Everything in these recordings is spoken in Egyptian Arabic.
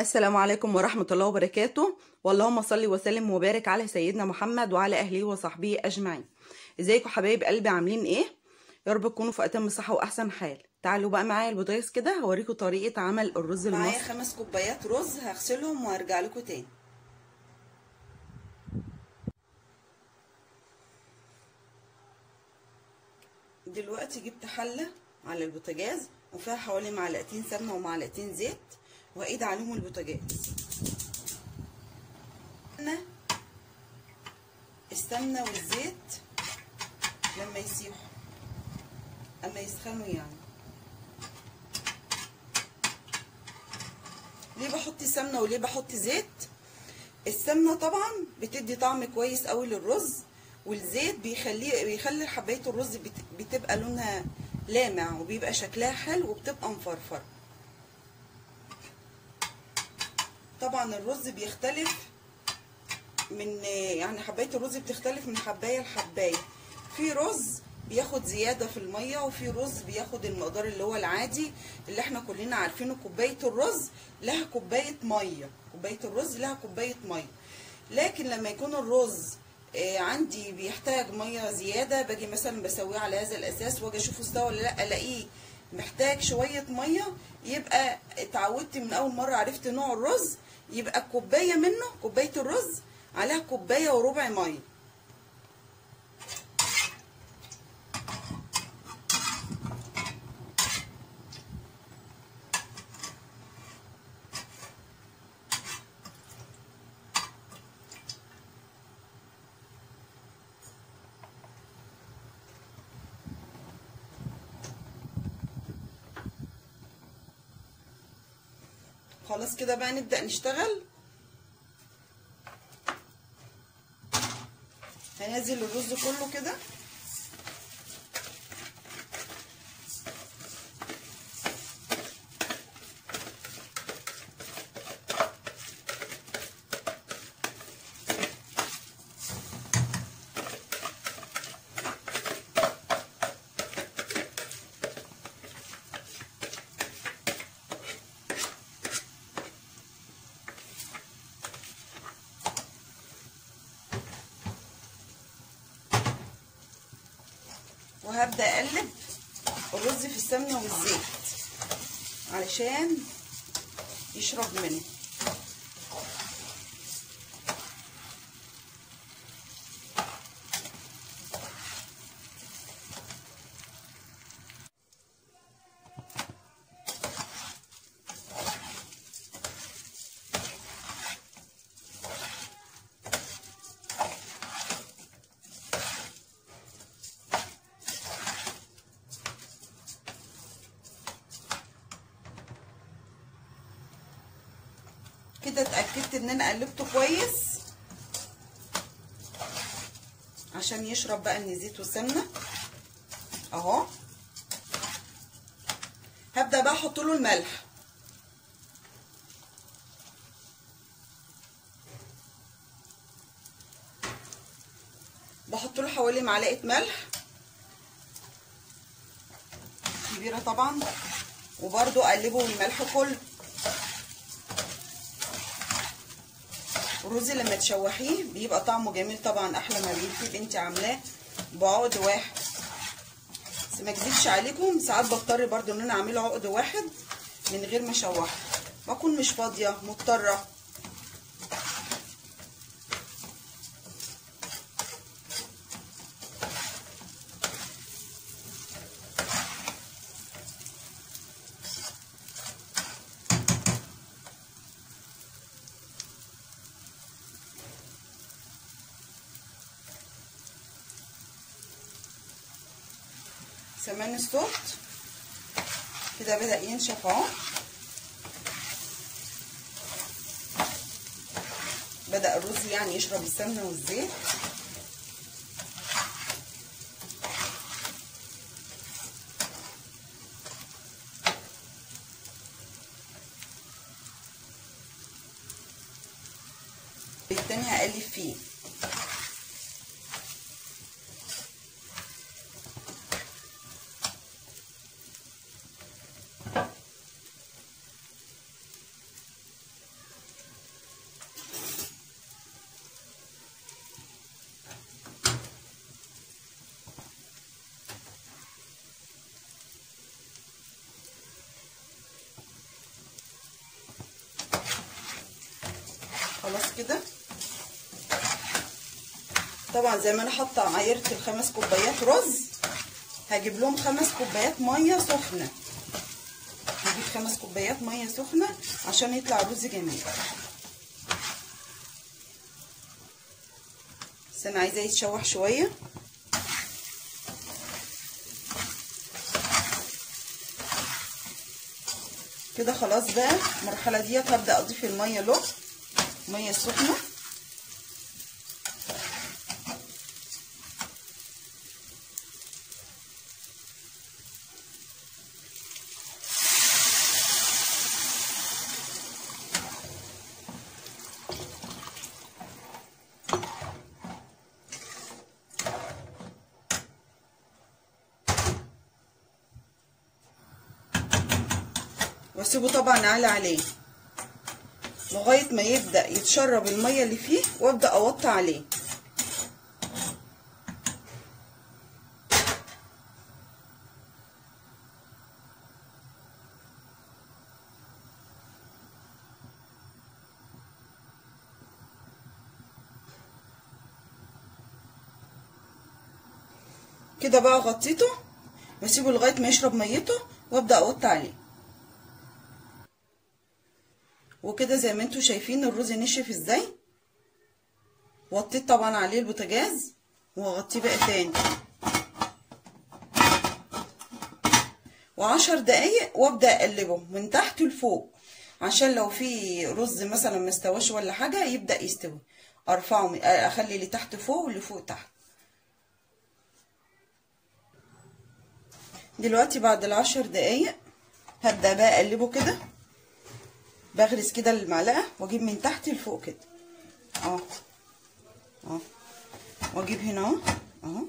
السلام عليكم ورحمة الله وبركاته واللهم صل وسلم وبارك على سيدنا محمد وعلى أهله وصحبه أجمعين ازيكم حبايب قلبي عاملين ايه يا رب تكونوا في أتم صحة وأحسن حال تعالوا بقى معايا البوتاجاز كده هوريكم طريقة عمل الرز معايا المصري خمس كوبايات رز هغسلهم وهرجع لكم تاني دلوقتي جبت حلة على البوتاجاز وفيها حوالي معلقتين سمنة ومعلقتين زيت وأقيد عليهم البوتاجاز السمنة والزيت لما يسيحوا أما يسخنوا يعني ليه بحط سمنه وليه بحط زيت السمنه طبعا بتدي طعم كويس قوي للرز والزيت بيخليه بيخلي حبايه الرز بتبقى لونها لامع وبيبقى شكلها حلو وبتبقى مفرفره طبعا الرز بيختلف من يعني حبايه الرز بتختلف من حبايه لحبايه في رز بياخد زياده في الميه وفي رز بياخد المقدار اللي هو العادي اللي احنا كلنا عارفينه كوبايه الرز لها كوبايه ميه كوبايه الرز لها كوبايه ميه لكن لما يكون الرز آه عندي بيحتاج ميه زياده باجي مثلا بسويه على هذا الاساس واجي اشوفه استوى ولا لا الاقيه محتاج شويه ميه يبقى اتعودت من اول مره عرفت نوع الرز يبقى الكوبايه منه كوبايه الرز عليها كوبايه وربع ميه خلاص كده بقى نبدأ نشتغل هنزل الرز كله كده وهبدا اقلب الرز في السمنه والزيت علشان يشرب منه كده اتاكدت ان انا قلبته كويس عشان يشرب بقى من الزيت والسمنه اهو هبدا بقى احط له الملح بحط له حوالي معلقه ملح كبيره طبعا وبرده اقلبه بالملح كله الرز لما تشوحيه بيبقى طعمه جميل طبعا احلى ما بيبقى انت عاملاه بعقد واحد بس ما اكذبش عليكم ساعات بضطر برضو ان انا اعمله عقد واحد من غير ما اشوحه بكون مش فاضيه مضطره سمان الصوت كده بدأ ينشف اهو بدأ الرز يعني يشرب السمنة والزيت التاني هقلب فيه خلاص كده طبعا زي ما انا حاطه عايره الخمس كوبايات رز هجيب لهم خمس كوبايات ميه سخنه هجيب خمس كوبايات ميه سخنه عشان يطلع رز جميل بس انا عايزاه يتشوح شويه كده خلاص بقى المرحله ديت هبدا اضيف الميه له الميه السخنه واسيبه طبعا اعلى عليه لغايه ما يبدا يتشرب الميه اللي فيه وابدا اوطي عليه كده بقى غطيته واسيبه لغايه ما يشرب ميته وابدا اوطي عليه وكده زي ما انتوا شايفين الرز نشف ازاي وطيت طبعا عليه البوتاجاز وهغطيه بقى تاني وعشر دقايق وابدا اقلبه من تحت لفوق عشان لو في رز مثلا مستواش ولا حاجه يبدا يستوي ارفعه اخلي اللي تحت فوق واللي فوق تحت دلوقتي بعد العشر دقايق هبدا بقى اقلبه كده بغرز كده المعلقه واجيب من تحت لفوق كده اهو اهو واجيب هنا اهو اهو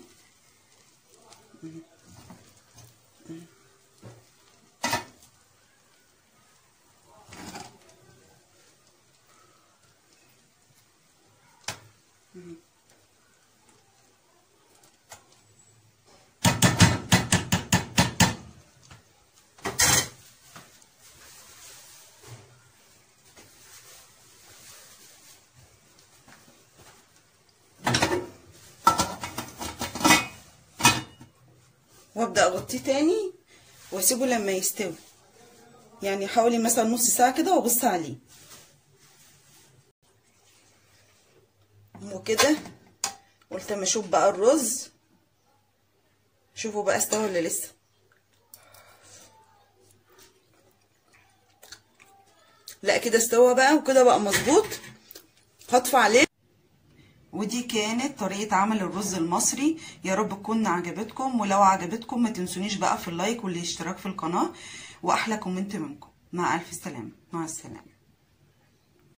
وابدا اغطيه تاني واسيبه لما يستوي يعني حوالي مثلا نص ساعه كده وابص عليه وكده قلت اما اشوف بقى الرز شوفوا بقى استوى ولا لسه لا كده استوى بقى وكده بقى مظبوط هطفي عليه ودي كانت طريقة عمل الرز المصري يا رب تكون عجبتكم ولو عجبتكم ما تنسونيش بقى في اللايك والاشتراك في القناة واحلى كومنت منكم مع الف سلامة مع السلامة